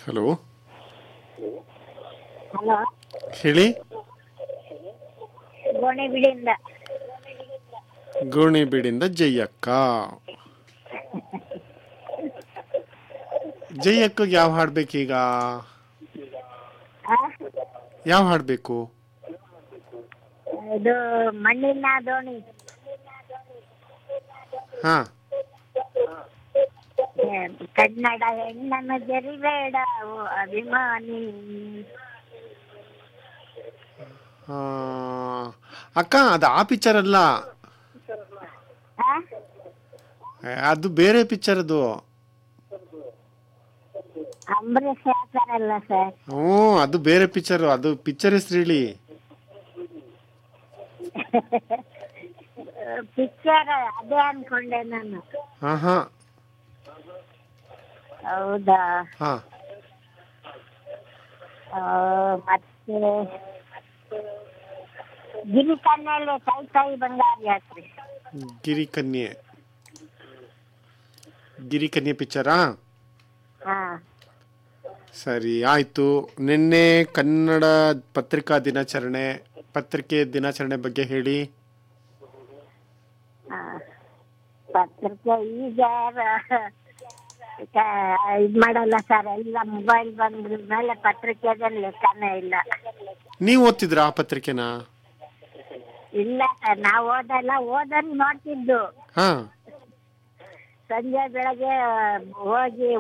Hello hello ಹೇಳಿ ಗೋಣಿಬಿಡಿಯಿಂದ ಗೋಣಿಬೀಡಿಂದ ಜಯಕ್ಕ ಜಯಕ್ಕಗೆ ಯಾವ ಹಾಡು ಬೇಕೀಗ ಆ? ಯಾವ ಹಾಡು ಬೇಕು ಇದು ಮಣ್ಣಿನ ದೋಣಿ ಹಾ ಏ, ಕನ್ನಡ ಹೆಣ್ಣನ್ನು ಜರಿಬೇಡ ಓ ಅಭಿಮಾನಿ ಆ, ಅಕ್ಕ ಅದು ಆ ಪಿಕ್ಚರ್ ಅಲ್ಲ ಆ? ಏ, ಅದು ಬೇರೆ ಪಿಕ್ಚರ್ ಅದು ಅಂಬರೀಷ್ ಹೇಳ್ತಾರಲ್ಲ ಸರ್ ಹ್ಞೂ ಅದು ಬೇರೆ ಪಿಕ್ಚರ್ ಅದು ಪಿಕ್ಚರ್ ಹೆಸರು ಹೇಳಿ ಪಿಕ್ಚರ್ ಅದೇ ಅನ್ಕೊಂಡೆ ನಾನು ಹಾ ಹಾ ಹೌದಾ ಹಾ ಆ, ಮತ್ತೆ ಗಿರಿ ಕಣ್ಣಲ್ಲಿ ಕೈ ಕೈ ಬಂಗಾರಿ ಹಾಕ್ರಿ ಗಿರಿ ಕನ್ಯೆ ಗಿರಿ ಕನ್ಯೆ ಪಿಕ್ಚರಾ ಹಾ ಸರಿ ಆಯ್ತು ನಿನ್ನೆ ಕನ್ನಡ ಪತ್ರಿಕಾ ದಿನಾಚರಣೆ ಪತ್ರಿಕೆ ದಿನಾಚರಣೆ ಬಗ್ಗೆ ಹೇಳಿ ಹಾ. ಪತ್ರಿಕೆ ಈಗ ಇದು ಮಾಡಲ್ಲ ಸರ್ ಎಲ್ಲ ಮೊಬೈಲ್ ಬಂದ್ರ ಮೇಲೆ ಪತ್ರಿಕೆದಲ್ಲಿ ಲೆಕ್ಕನೇ ಇಲ್ಲ ನೀವು ಓದ್ತಿದ್ರಾ ಆ ಪತ್ರಿಕೆನ ಇಲ್ಲ ಸರ್ ನಾವು ಓದಲ್ಲ ಓದೋರು ನೋಡ್ತಿದ್ದು ಹಾ ಸಂಜೆ ಬೆಳಗ್ಗೆ ಹೋಗಿ